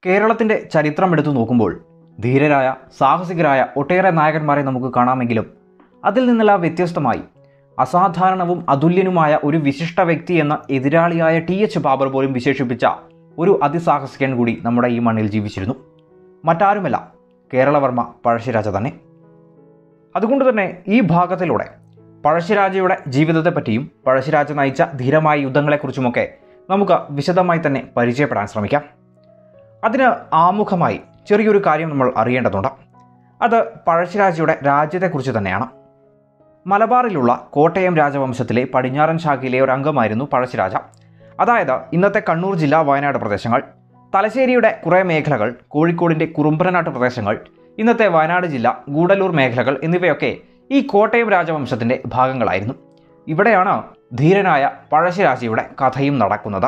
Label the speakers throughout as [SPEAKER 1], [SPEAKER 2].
[SPEAKER 1] കേരളത്തിൻ്റെ ചരിത്രം എടുത്തു നോക്കുമ്പോൾ ധീരരായ സാഹസികരായ ഒട്ടേറെ നായകന്മാരെ നമുക്ക് കാണാമെങ്കിലും അതിൽ നിന്നെല്ലാം വ്യത്യസ്തമായി അസാധാരണവും അതുല്യനുമായ ഒരു വിശിഷ്ട വ്യക്തി എന്ന എതിരാളിയായ ടി എച്ച് ബാബർ പോലും വിശേഷിപ്പിച്ച ഒരു അതിസാഹസികൻ കൂടി നമ്മുടെ ഈ മണ്ണിൽ ജീവിച്ചിരുന്നു മറ്റാരുമല്ല കേരളവർമ്മ പഴശ്ശിരാജ തന്നെ അതുകൊണ്ട് തന്നെ ഈ ഭാഗത്തിലൂടെ പഴശ്ശിരാജയുടെ ജീവിതത്തെപ്പറ്റിയും പഴശ്ശിരാജ നയിച്ച ധീരമായ യുദ്ധങ്ങളെക്കുറിച്ചുമൊക്കെ നമുക്ക് വിശദമായി തന്നെ പരിചയപ്പെടാൻ ശ്രമിക്കാം അതിന് ആമുഖമായി ചെറിയൊരു കാര്യം നമ്മൾ അറിയേണ്ടതുണ്ട് അത് പഴശ്ശിരാജയുടെ രാജ്യത്തെക്കുറിച്ച് തന്നെയാണ് മലബാറിലുള്ള കോട്ടയം രാജവംശത്തിലെ പടിഞ്ഞാറൻ ശാഖയിലെ ഒരു അംഗമായിരുന്നു പഴശ്ശിരാജ അതായത് ഇന്നത്തെ കണ്ണൂർ ജില്ല വയനാട് പ്രദേശങ്ങൾ തലശ്ശേരിയുടെ കുറേ മേഖലകൾ കോഴിക്കോടിൻ്റെ കുറുമ്പനാട്ട് പ്രദേശങ്ങൾ ഇന്നത്തെ വയനാട് ജില്ല ഗൂഡല്ലൂർ മേഖലകൾ എന്നിവയൊക്കെ ഈ കോട്ടയം രാജവംശത്തിൻ്റെ ഭാഗങ്ങളായിരുന്നു ഇവിടെയാണ് ധീരനായ പഴശ്ശിരാജയുടെ കഥയും നടക്കുന്നത്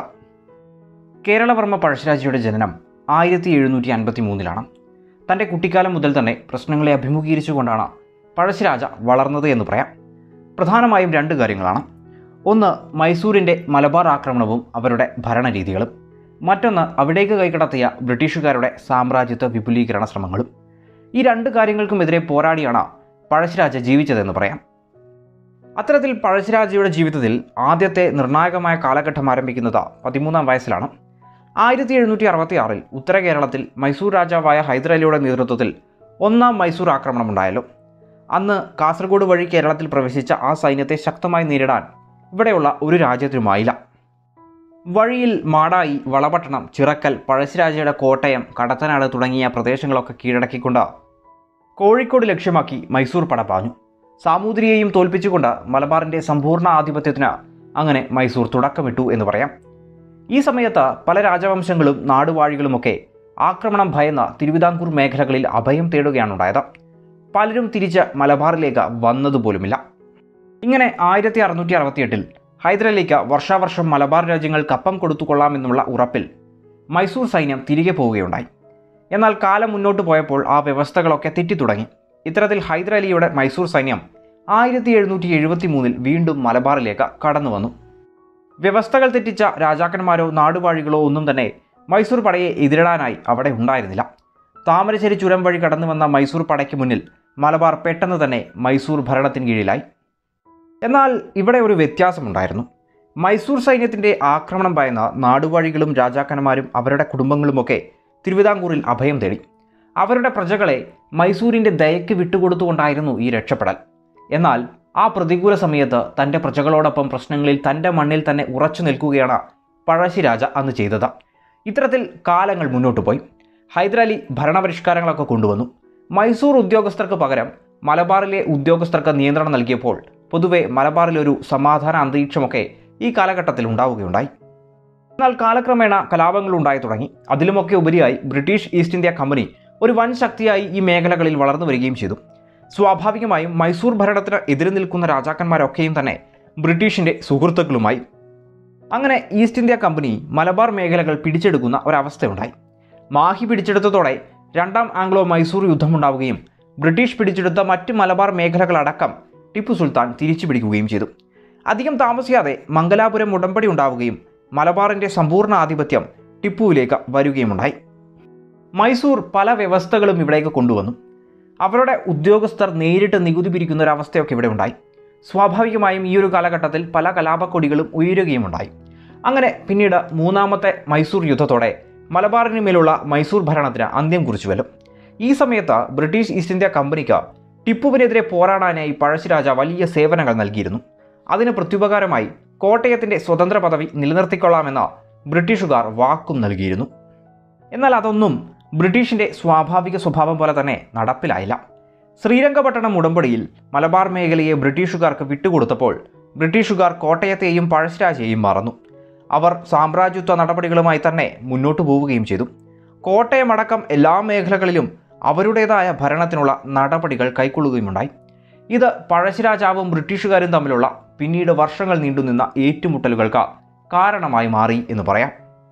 [SPEAKER 1] കേരളവർമ്മ പഴശ്ശിരാജയുടെ ജനനം ആയിരത്തി എഴുന്നൂറ്റി അൻപത്തി മൂന്നിലാണ് തൻ്റെ കുട്ടിക്കാലം മുതൽ തന്നെ പ്രശ്നങ്ങളെ അഭിമുഖീകരിച്ചുകൊണ്ടാണ് പഴശ്ശിരാജ വളർന്നത് എന്ന് പറയാം പ്രധാനമായും രണ്ട് കാര്യങ്ങളാണ് ഒന്ന് മൈസൂരിൻ്റെ മലബാർ ആക്രമണവും അവരുടെ ഭരണരീതികളും മറ്റൊന്ന് അവിടേക്ക് കൈക്കടത്തിയ ബ്രിട്ടീഷുകാരുടെ സാമ്രാജ്യത്വ വിപുലീകരണ ശ്രമങ്ങളും ഈ രണ്ട് കാര്യങ്ങൾക്കുമെതിരെ പോരാടിയാണ് പഴശ്ശിരാജ ജീവിച്ചതെന്ന് പറയാം അത്തരത്തിൽ പഴശ്ശിരാജയുടെ ജീവിതത്തിൽ ആദ്യത്തെ നിർണായകമായ കാലഘട്ടം ആരംഭിക്കുന്നത് പതിമൂന്നാം വയസ്സിലാണ് ആയിരത്തി എഴുന്നൂറ്റി അറുപത്തി ആറിൽ ഉത്തര കേരളത്തിൽ മൈസൂർ രാജാവായ ഹൈദരലിയുടെ നേതൃത്വത്തിൽ ഒന്നാം മൈസൂർ ആക്രമണമുണ്ടായല്ലോ അന്ന് കാസർഗോഡ് വഴി കേരളത്തിൽ പ്രവേശിച്ച ആ സൈന്യത്തെ ശക്തമായി നേരിടാൻ ഇവിടെയുള്ള ഒരു രാജ്യത്തിനുമായില്ല വഴിയിൽ മാടായി വളപട്ടണം ചിറക്കൽ പഴശ്ശിരാജയുടെ കോട്ടയം കടത്തനാട് തുടങ്ങിയ പ്രദേശങ്ങളൊക്കെ കീഴടക്കിക്കൊണ്ട് കോഴിക്കോട് ലക്ഷ്യമാക്കി മൈസൂർ പട പാഞ്ഞു സാമൂതിരിയെയും തോൽപ്പിച്ചുകൊണ്ട് മലബാറിൻ്റെ സമ്പൂർണ്ണ ആധിപത്യത്തിന് അങ്ങനെ മൈസൂർ തുടക്കമിട്ടു എന്ന് പറയാം ഈ സമയത്ത് പല രാജവംശങ്ങളും നാടുവാഴികളുമൊക്കെ ആക്രമണം ഭയന്ന തിരുവിതാംകൂർ മേഖലകളിൽ അഭയം തേടുകയാണുണ്ടായത് പലരും തിരിച്ച് മലബാറിലേക്ക് വന്നതുപോലുമില്ല ഇങ്ങനെ ആയിരത്തി അറുന്നൂറ്റി അറുപത്തിയെട്ടിൽ ഹൈദരലിക്ക് വർഷാവർഷം മലബാർ രാജ്യങ്ങൾ കപ്പം കൊടുത്തുകൊള്ളാമെന്നുള്ള ഉറപ്പിൽ മൈസൂർ സൈന്യം തിരികെ പോവുകയുണ്ടായി എന്നാൽ കാലം മുന്നോട്ട് പോയപ്പോൾ ആ വ്യവസ്ഥകളൊക്കെ തെറ്റിത്തുടങ്ങി ഇത്തരത്തിൽ ഹൈദരലിയുടെ മൈസൂർ സൈന്യം ആയിരത്തി എഴുന്നൂറ്റി എഴുപത്തി മൂന്നിൽ വീണ്ടും മലബാറിലേക്ക് കടന്നു വന്നു വ്യവസ്ഥകൾ തെറ്റിച്ച രാജാക്കന്മാരോ നാടുവാഴികളോ ഒന്നും തന്നെ മൈസൂർ പടയെ എതിരിടാനായി അവിടെ ഉണ്ടായിരുന്നില്ല താമരശ്ശേരി ചുരം വഴി കടന്നു വന്ന മൈസൂർ പടയ്ക്ക് മുന്നിൽ മലബാർ പെട്ടെന്ന് തന്നെ മൈസൂർ ഭരണത്തിന് കീഴിലായി എന്നാൽ ഇവിടെ ഒരു വ്യത്യാസമുണ്ടായിരുന്നു മൈസൂർ സൈന്യത്തിൻ്റെ ആക്രമണം ഭയന്ന നാടുവാഴികളും രാജാക്കന്മാരും അവരുടെ കുടുംബങ്ങളുമൊക്കെ തിരുവിതാംകൂറിൽ അഭയം തേടി അവരുടെ പ്രജകളെ മൈസൂരിൻ്റെ ദയക്ക് വിട്ടുകൊടുത്തുകൊണ്ടായിരുന്നു ഈ രക്ഷപ്പെടൽ എന്നാൽ ആ പ്രതികൂല സമയത്ത് തൻ്റെ പ്രജകളോടൊപ്പം പ്രശ്നങ്ങളിൽ തൻ്റെ മണ്ണിൽ തന്നെ ഉറച്ചു നിൽക്കുകയാണ് പഴശ്ശിരാജ അന്ന് ചെയ്തത് ഇത്തരത്തിൽ കാലങ്ങൾ മുന്നോട്ട് പോയി ഹൈദരാലി ഭരണപരിഷ്കാരങ്ങളൊക്കെ കൊണ്ടുവന്നു മൈസൂർ ഉദ്യോഗസ്ഥർക്ക് പകരം മലബാറിലെ ഉദ്യോഗസ്ഥർക്ക് നിയന്ത്രണം നൽകിയപ്പോൾ പൊതുവെ മലബാറിലൊരു സമാധാന അന്തരീക്ഷമൊക്കെ ഈ കാലഘട്ടത്തിൽ ഉണ്ടാവുകയുണ്ടായി എന്നാൽ കാലക്രമേണ കലാപങ്ങൾ ഉണ്ടായി തുടങ്ങി അതിലുമൊക്കെ ഉപരിയായി ബ്രിട്ടീഷ് ഈസ്റ്റ് ഇന്ത്യ കമ്പനി ഒരു വൻ ശക്തിയായി ഈ മേഖലകളിൽ വളർന്നു വരികയും ചെയ്തു സ്വാഭാവികമായും മൈസൂർ ഭരണത്തിന് എതിര് നിൽക്കുന്ന രാജാക്കന്മാരൊക്കെയും തന്നെ ബ്രിട്ടീഷിൻ്റെ സുഹൃത്തുക്കളുമായി അങ്ങനെ ഈസ്റ്റ് ഇന്ത്യ കമ്പനി മലബാർ മേഖലകൾ പിടിച്ചെടുക്കുന്ന ഒരവസ്ഥയുണ്ടായി മാഹി പിടിച്ചെടുത്തതോടെ രണ്ടാം ആംഗ്ലോ മൈസൂർ യുദ്ധമുണ്ടാവുകയും ബ്രിട്ടീഷ് പിടിച്ചെടുത്ത മറ്റ് മലബാർ മേഖലകളടക്കം ടിപ്പു സുൽത്താൻ തിരിച്ചു പിടിക്കുകയും ചെയ്തു അധികം താമസിയാതെ മംഗലാപുരം ഉടമ്പടി ഉണ്ടാവുകയും മലബാറിൻ്റെ സമ്പൂർണ്ണ ആധിപത്യം ടിപ്പുവിലേക്ക് വരികയുമുണ്ടായി മൈസൂർ പല വ്യവസ്ഥകളും ഇവിടേക്ക് കൊണ്ടുവന്നു അവരുടെ ഉദ്യോഗസ്ഥർ നേരിട്ട് നികുതി പിരിക്കുന്ന ഒരു അവസ്ഥയൊക്കെ ഇവിടെ ഉണ്ടായി സ്വാഭാവികമായും ഈ ഒരു കാലഘട്ടത്തിൽ പല കലാപക്കൊടികളും ഉയരുകയുമുണ്ടായി അങ്ങനെ പിന്നീട് മൂന്നാമത്തെ മൈസൂർ യുദ്ധത്തോടെ മലബാറിന് മേലുള്ള മൈസൂർ ഭരണത്തിന് അന്ത്യം കുറിച്ചുവല്ലോ ഈ സമയത്ത് ബ്രിട്ടീഷ് ഈസ്റ്റ് ഇന്ത്യ കമ്പനിക്ക് ടിപ്പുവിനെതിരെ പോരാടാനായി പഴശ്ശിരാജ വലിയ സേവനങ്ങൾ നൽകിയിരുന്നു അതിന് പ്രത്യുപകാരമായി കോട്ടയത്തിൻ്റെ സ്വതന്ത്ര പദവി നിലനിർത്തിക്കൊള്ളാമെന്ന് ബ്രിട്ടീഷുകാർ വാക്കും നൽകിയിരുന്നു എന്നാൽ അതൊന്നും ബ്രിട്ടീഷിൻ്റെ സ്വാഭാവിക സ്വഭാവം പോലെ തന്നെ നടപ്പിലായില്ല ശ്രീരംഗപട്ടണം ഉടമ്പടിയിൽ മലബാർ മേഖലയെ ബ്രിട്ടീഷുകാർക്ക് വിട്ടുകൊടുത്തപ്പോൾ ബ്രിട്ടീഷുകാർ കോട്ടയത്തെയും പഴശ്ശിരാജയെയും മറന്നു അവർ സാമ്രാജ്യത്വ നടപടികളുമായി തന്നെ മുന്നോട്ടു പോവുകയും ചെയ്തു കോട്ടയമടക്കം എല്ലാ മേഖലകളിലും അവരുടേതായ ഭരണത്തിനുള്ള നടപടികൾ കൈക്കൊള്ളുകയുമുണ്ടായി ഇത് പഴശ്ശിരാജാവും ബ്രിട്ടീഷുകാരും തമ്മിലുള്ള പിന്നീട് വർഷങ്ങൾ നീണ്ടുനിന്ന ഏറ്റുമുട്ടലുകൾക്ക് കാരണമായി മാറി എന്ന് പറയാം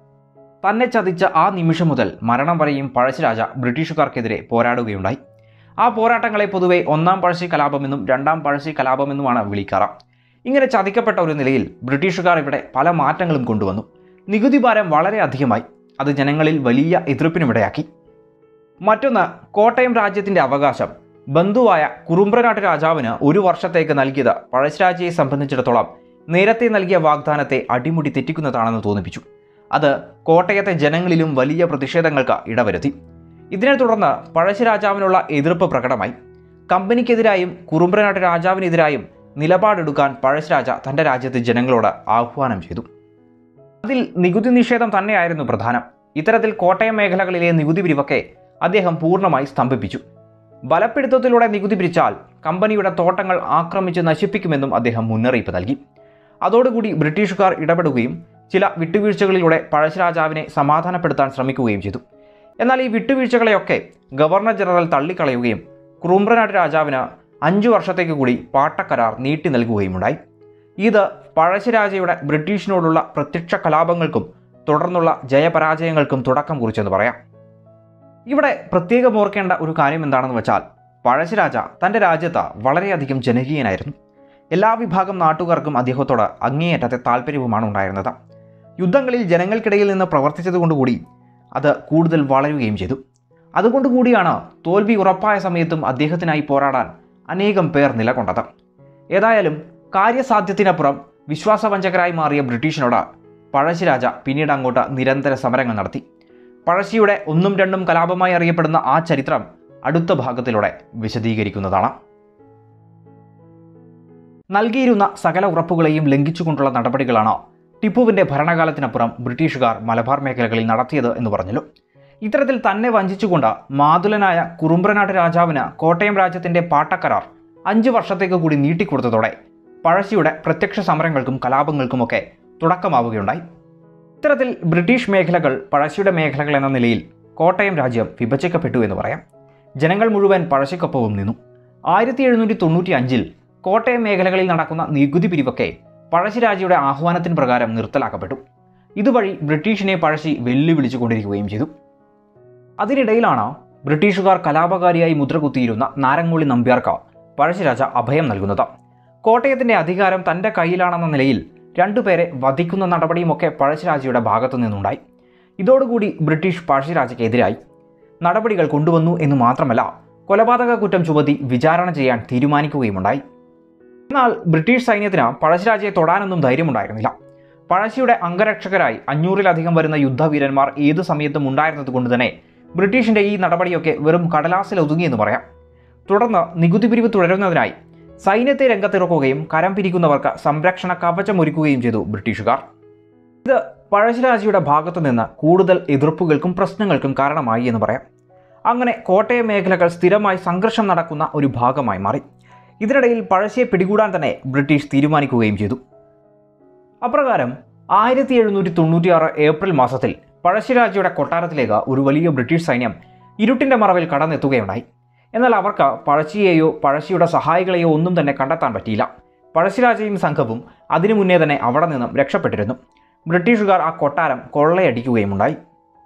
[SPEAKER 1] തന്നെ ചതിച്ച ആ നിമിഷം മുതൽ മരണം വരെയും പഴശ്ശിരാജ ബ്രിട്ടീഷുകാർക്കെതിരെ പോരാടുകയുണ്ടായി ആ പോരാട്ടങ്ങളെ പൊതുവെ ഒന്നാം പഴശ്ശി കലാപമെന്നും രണ്ടാം പഴശ്ശി കലാപമെന്നുമാണ് വിളിക്കാറ് ഇങ്ങനെ ചതിക്കപ്പെട്ട ഒരു നിലയിൽ ബ്രിട്ടീഷുകാർ ഇവിടെ പല മാറ്റങ്ങളും കൊണ്ടുവന്നു നികുതി ഭാരം വളരെ അധികമായി അത് ജനങ്ങളിൽ വലിയ എതിർപ്പിനുമിടയാക്കി മറ്റൊന്ന് കോട്ടയം രാജ്യത്തിൻ്റെ അവകാശം ബന്ധുവായ കുറുമ്പ്രനാട്ട് രാജാവിന് ഒരു വർഷത്തേക്ക് നൽകിയത് പഴശ്ശിരാജയെ സംബന്ധിച്ചിടത്തോളം നേരത്തെ നൽകിയ വാഗ്ദാനത്തെ അടിമുടി തെറ്റിക്കുന്നതാണെന്ന് തോന്നിപ്പിച്ചു അത് കോട്ടയത്തെ ജനങ്ങളിലും വലിയ പ്രതിഷേധങ്ങൾക്ക് ഇടവരുത്തി ഇതിനെ തുടർന്ന് പഴശ്ശിരാജാവിനുള്ള എതിർപ്പ് പ്രകടമായി കമ്പനിക്കെതിരായും കുറുമ്പ്രനാട്ട് രാജാവിനെതിരായും നിലപാടെടുക്കാൻ പഴശ്ശിരാജ തൻ്റെ രാജ്യത്തെ ജനങ്ങളോട് ആഹ്വാനം ചെയ്തു അതിൽ നികുതി നിഷേധം തന്നെയായിരുന്നു പ്രധാനം ഇത്തരത്തിൽ കോട്ടയം മേഖലകളിലെ നികുതി പിരിവൊക്കെ അദ്ദേഹം പൂർണ്ണമായി സ്തംഭിപ്പിച്ചു ബലപ്പിടുത്തത്തിലൂടെ നികുതി പിരിച്ചാൽ കമ്പനിയുടെ തോട്ടങ്ങൾ ആക്രമിച്ച് നശിപ്പിക്കുമെന്നും അദ്ദേഹം മുന്നറിയിപ്പ് നൽകി അതോടുകൂടി ബ്രിട്ടീഷുകാർ ഇടപെടുകയും ചില വിട്ടുവീഴ്ചകളിലൂടെ പഴശ്ശിരാജാവിനെ സമാധാനപ്പെടുത്താൻ ശ്രമിക്കുകയും ചെയ്തു എന്നാൽ ഈ വിട്ടുവീഴ്ചകളെയൊക്കെ ഗവർണർ ജനറൽ തള്ളിക്കളയുകയും കുറുമ്പ്രനാട്ട് രാജാവിന് അഞ്ചു വർഷത്തേക്ക് കൂടി പാട്ടക്കരാർ നീട്ടി നൽകുകയുമുണ്ടായി ഇത് പഴശ്ശിരാജയുടെ ബ്രിട്ടീഷിനോടുള്ള പ്രത്യക്ഷ കലാപങ്ങൾക്കും തുടർന്നുള്ള ജയപരാജയങ്ങൾക്കും തുടക്കം കുറിച്ചെന്ന് പറയാം ഇവിടെ പ്രത്യേകം ഓർക്കേണ്ട ഒരു കാര്യം എന്താണെന്ന് വെച്ചാൽ പഴശ്ശിരാജ തൻ്റെ രാജ്യത്ത് വളരെയധികം ജനകീയനായിരുന്നു എല്ലാ വിഭാഗം നാട്ടുകാർക്കും അദ്ദേഹത്തോട് അങ്ങേയറ്റത്തെ താല്പര്യവുമാണ് ഉണ്ടായിരുന്നത് യുദ്ധങ്ങളിൽ ജനങ്ങൾക്കിടയിൽ നിന്ന് പ്രവർത്തിച്ചതുകൊണ്ടുകൂടി അത് കൂടുതൽ വളരുകയും ചെയ്തു അതുകൊണ്ടുകൂടിയാണ് തോൽവി ഉറപ്പായ സമയത്തും അദ്ദേഹത്തിനായി പോരാടാൻ അനേകം പേർ നിലകൊണ്ടത് ഏതായാലും കാര്യസാധ്യത്തിനപ്പുറം വിശ്വാസവഞ്ചകരായി മാറിയ ബ്രിട്ടീഷിനോട് പഴശ്ശിരാജ പിന്നീട് അങ്ങോട്ട് നിരന്തര സമരങ്ങൾ നടത്തി പഴശ്ശിയുടെ ഒന്നും രണ്ടും കലാപമായി അറിയപ്പെടുന്ന ആ ചരിത്രം അടുത്ത ഭാഗത്തിലൂടെ വിശദീകരിക്കുന്നതാണ് നൽകിയിരുന്ന സകല ഉറപ്പുകളെയും ലംഘിച്ചുകൊണ്ടുള്ള നടപടികളാണ് ടിപ്പുവിന്റെ ഭരണകാലത്തിനപ്പുറം ബ്രിട്ടീഷുകാർ മലബാർ മേഖലകളിൽ നടത്തിയത് എന്ന് പറഞ്ഞല്ലോ ഇത്തരത്തിൽ തന്നെ വഞ്ചിച്ചുകൊണ്ട് മാതുലനായ കുറുമ്പ്രനാട്ട് രാജാവിന് കോട്ടയം രാജ്യത്തിന്റെ പാട്ടക്കരാർ അഞ്ചു വർഷത്തേക്ക് കൂടി നീട്ടിക്കൊടുത്തതോടെ പഴശ്ശിയുടെ പ്രത്യക്ഷ സമരങ്ങൾക്കും കലാപങ്ങൾക്കുമൊക്കെ തുടക്കമാവുകയുണ്ടായി ഇത്തരത്തിൽ ബ്രിട്ടീഷ് മേഖലകൾ പഴശ്ശിയുടെ മേഖലകൾ എന്ന നിലയിൽ കോട്ടയം രാജ്യം വിഭജിക്കപ്പെട്ടു എന്ന് പറയാം ജനങ്ങൾ മുഴുവൻ പഴശ്ശിക്കൊപ്പവും നിന്നു ആയിരത്തി എഴുന്നൂറ്റി തൊണ്ണൂറ്റി അഞ്ചിൽ കോട്ടയം മേഖലകളിൽ നടക്കുന്ന നികുതി പിരിവൊക്കെ പഴശ്ശിരാജയുടെ ആഹ്വാനത്തിന് പ്രകാരം നിർത്തലാക്കപ്പെട്ടു ഇതുവഴി ബ്രിട്ടീഷിനെ പഴശ്ശി വെല്ലുവിളിച്ചു കൊണ്ടിരിക്കുകയും ചെയ്തു അതിനിടയിലാണ് ബ്രിട്ടീഷുകാർ കലാപകാരിയായി മുദ്രകുത്തിയിരുന്ന നാരങ്ങോളി നമ്പ്യാർക്ക് പഴശ്ശിരാജ അഭയം നൽകുന്നത് കോട്ടയത്തിന്റെ അധികാരം തന്റെ കയ്യിലാണെന്ന നിലയിൽ രണ്ടുപേരെ വധിക്കുന്ന നടപടിയുമൊക്കെ പഴശ്ശിരാജയുടെ ഭാഗത്തു നിന്നുണ്ടായി ഇതോടുകൂടി ബ്രിട്ടീഷ് പഴശ്ശിരാജയ്ക്കെതിരായി നടപടികൾ കൊണ്ടുവന്നു എന്ന് മാത്രമല്ല കൊലപാതക കുറ്റം ചുമത്തി വിചാരണ ചെയ്യാൻ തീരുമാനിക്കുകയുമുണ്ടായി എന്നാൽ ബ്രിട്ടീഷ് സൈന്യത്തിന് പഴശ്ശിരാജയെ തൊടാനൊന്നും ധൈര്യമുണ്ടായിരുന്നില്ല പഴശ്ശിയുടെ അംഗരക്ഷകരായി അഞ്ഞൂറിലധികം വരുന്ന യുദ്ധവീരന്മാർ ഏതു സമയത്തും ഉണ്ടായിരുന്നത് കൊണ്ട് തന്നെ ബ്രിട്ടീഷിന്റെ ഈ നടപടിയൊക്കെ വെറും കടലാസിൽ ഒതുങ്ങിയെന്ന് പറയാം തുടർന്ന് നികുതി പിരിവ് തുടരുന്നതിനായി സൈന്യത്തെ രംഗത്തിറക്കുകയും കരം പിരിക്കുന്നവർക്ക് സംരക്ഷണ കവചമൊരുക്കുകയും ചെയ്തു ബ്രിട്ടീഷുകാർ ഇത് പഴശ്ശിരാജയുടെ ഭാഗത്തു നിന്ന് കൂടുതൽ എതിർപ്പുകൾക്കും പ്രശ്നങ്ങൾക്കും കാരണമായി എന്ന് പറയാം അങ്ങനെ കോട്ടയം മേഖലകൾ സ്ഥിരമായി സംഘർഷം നടക്കുന്ന ഒരു ഭാഗമായി മാറി ഇതിനിടയിൽ പഴശ്ശിയെ പിടികൂടാൻ തന്നെ ബ്രിട്ടീഷ് തീരുമാനിക്കുകയും ചെയ്തു അപ്രകാരം ആയിരത്തി എഴുന്നൂറ്റി തൊണ്ണൂറ്റിയാറ് ഏപ്രിൽ മാസത്തിൽ പഴശ്ശിരാജയുടെ കൊട്ടാരത്തിലേക്ക് ഒരു വലിയ ബ്രിട്ടീഷ് സൈന്യം ഇരുട്ടിന്റെ മറവിൽ കടന്നെത്തുകയുണ്ടായി എന്നാൽ അവർക്ക് പഴശ്ശിയെയോ പഴശ്ശിയുടെ സഹായികളെയോ ഒന്നും തന്നെ കണ്ടെത്താൻ പറ്റിയില്ല പഴശ്ശിരാജയും സംഘവും അതിനു മുന്നേ തന്നെ അവിടെ നിന്നും രക്ഷപ്പെട്ടിരുന്നു ബ്രിട്ടീഷുകാർ ആ കൊട്ടാരം കൊള്ളയടിക്കുകയുമുണ്ടായി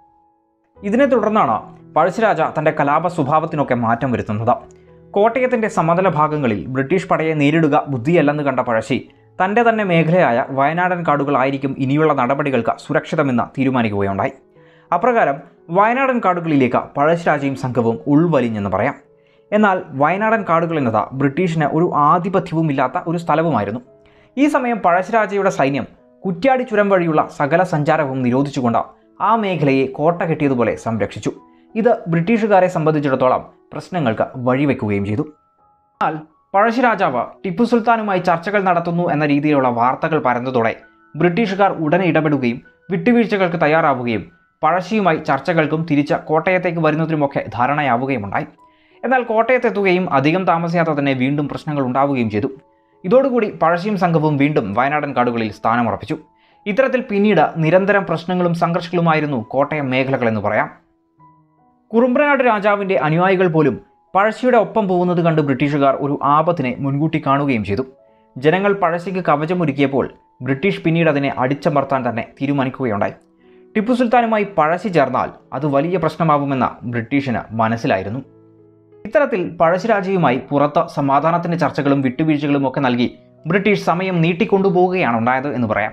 [SPEAKER 1] ഇതിനെ തുടർന്നാണ് പഴശ്ശിരാജ തൻ്റെ കലാപ സ്വഭാവത്തിനൊക്കെ മാറ്റം വരുത്തുന്നത് കോട്ടയത്തിൻ്റെ സമതല ഭാഗങ്ങളിൽ ബ്രിട്ടീഷ് പടയെ നേരിടുക ബുദ്ധിയല്ലെന്ന് കണ്ട പഴശ്ശി തൻ്റെ തന്നെ മേഖലയായ വയനാടൻ കാടുകളായിരിക്കും ഇനിയുള്ള നടപടികൾക്ക് സുരക്ഷിതമെന്ന് തീരുമാനിക്കുകയുണ്ടായി അപ്രകാരം വയനാടൻ കാടുകളിലേക്ക് പഴശ്ശിരാജയും സംഘവും ഉൾവലിഞ്ഞെന്ന് പറയാം എന്നാൽ വയനാടൻ കാടുകൾ എന്നത് ബ്രിട്ടീഷിന് ഒരു ആധിപത്യവുമില്ലാത്ത ഒരു സ്ഥലവുമായിരുന്നു ഈ സമയം പഴശ്ശിരാജയുടെ സൈന്യം കുറ്റ്യാടി ചുരം വഴിയുള്ള സകല സഞ്ചാരവും നിരോധിച്ചുകൊണ്ട് ആ മേഖലയെ കോട്ട കെട്ടിയതുപോലെ സംരക്ഷിച്ചു ഇത് ബ്രിട്ടീഷുകാരെ സംബന്ധിച്ചിടത്തോളം പ്രശ്നങ്ങൾക്ക് വഴിവെക്കുകയും ചെയ്തു എന്നാൽ പഴശ്ശിരാജാവ് ടിപ്പു സുൽത്താനുമായി ചർച്ചകൾ നടത്തുന്നു എന്ന രീതിയിലുള്ള വാർത്തകൾ പരന്നതോടെ ബ്രിട്ടീഷുകാർ ഉടനെ ഇടപെടുകയും വിട്ടുവീഴ്ചകൾക്ക് തയ്യാറാവുകയും പഴശ്ശിയുമായി ചർച്ചകൾക്കും തിരിച്ച് കോട്ടയത്തേക്ക് വരുന്നതിനുമൊക്കെ ധാരണയാവുകയുമുണ്ടായി എന്നാൽ കോട്ടയത്തെത്തുകയും അധികം താമസിയാതെ തന്നെ വീണ്ടും പ്രശ്നങ്ങൾ ഉണ്ടാവുകയും ചെയ്തു ഇതോടുകൂടി പഴശ്ശിയും സംഘവും വീണ്ടും വയനാടൻ കാടുകളിൽ സ്ഥാനമുറപ്പിച്ചു ഇത്തരത്തിൽ പിന്നീട് നിരന്തരം പ്രശ്നങ്ങളും സംഘർഷങ്ങളുമായിരുന്നു കോട്ടയം മേഖലകളെന്ന് പറയാം കുറുമ്പ്രനാട് രാജാവിൻ്റെ അനുയായികൾ പോലും പഴശ്ശിയുടെ ഒപ്പം പോകുന്നത് കണ്ട് ബ്രിട്ടീഷുകാർ ഒരു ആപത്തിനെ മുൻകൂട്ടി കാണുകയും ചെയ്തു ജനങ്ങൾ പഴശ്ശിക്ക് കവചമൊരുക്കിയപ്പോൾ ബ്രിട്ടീഷ് പിന്നീട് അതിനെ അടിച്ചമർത്താൻ തന്നെ തീരുമാനിക്കുകയുണ്ടായി ടിപ്പു സുൽത്താനുമായി പഴശ്ശി ചേർന്നാൽ അത് വലിയ പ്രശ്നമാകുമെന്ന് ബ്രിട്ടീഷിന് മനസ്സിലായിരുന്നു ഇത്തരത്തിൽ പഴശ്ശിരാജയുമായി പുറത്ത് സമാധാനത്തിന്റെ ചർച്ചകളും വിട്ടുവീഴ്ചകളും ഒക്കെ നൽകി ബ്രിട്ടീഷ് സമയം നീട്ടിക്കൊണ്ടുപോവുകയാണ് ഉണ്ടായത് എന്ന് പറയാം